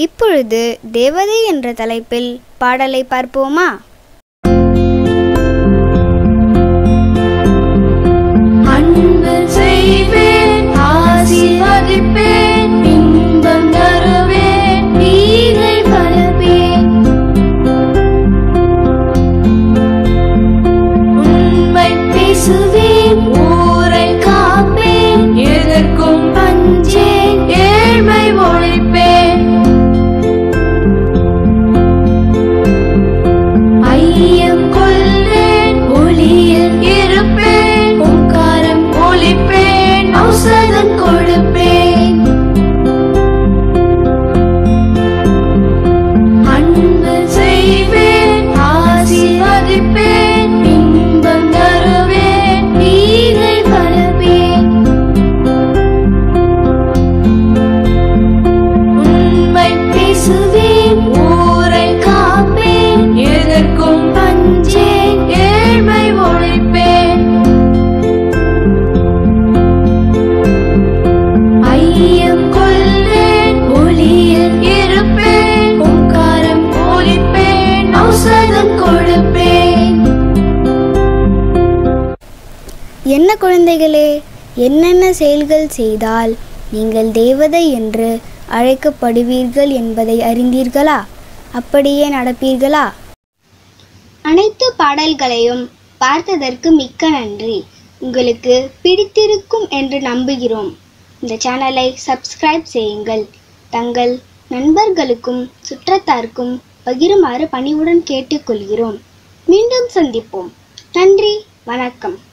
இப்பொழுது தேவதை என்ற தலைப்பில் பாடலை பார்ப்போமா அன்பு செய்வேன் ஆசீர்வதிப்பேன் இன்பம் தருவேன் நீரை பரப்பேன் உண்மை பேசுவேன் ஊரை காப்பேன் எதற்கும் பஞ்சேன் ஏழ்மை ஒழிப்பேன் ஐயம் கொள்ளேன் ஒளியில் இருப்பேன் ஓங்காரம் ஒளிப்பேன் ஔஷதம் கொடுப்பேன் அன்பு செய்வேன் ஆசீர்வதிப்பேன் இன்பம் தருவேன் நீரை பரப்பேன் உண்மை பேசுவேன் ஊரை காப்பேன் எதற்கும் பஞ்சேன் ஏழ்மை ஒழிப்பேன் ஐயம் கொள்ளேன் ஒளியில் இருப்பேன் ஓங்காரம் ஒலிப்பேன் ஔஷதம் கொடுப்பேன் என்ன குழந்தைகளே என்னென்ன செயல்கள் செய்தால் நீங்கள் தேவதை என்று அழைக்கப்படுவீர்கள் என்பதை அறிந்தீர்களா அப்படியே நடப்பீர்களா அனைத்து பாடல்களையும் பார்த்ததற்கு மிக்க நன்றி உங்களுக்கு பிடித்திருக்கும் என்று நம்புகிறோம் இந்த சேனலை சப்ஸ்கிரைப் செய்யுங்கள் தங்கள் நண்பர்களுக்கும் சுற்றத்தாருக்கும் பகிருமாறு பணிவுடன் கேட்டுக்கொள்கிறோம் மீண்டும் சந்திப்போம் நன்றி வணக்கம்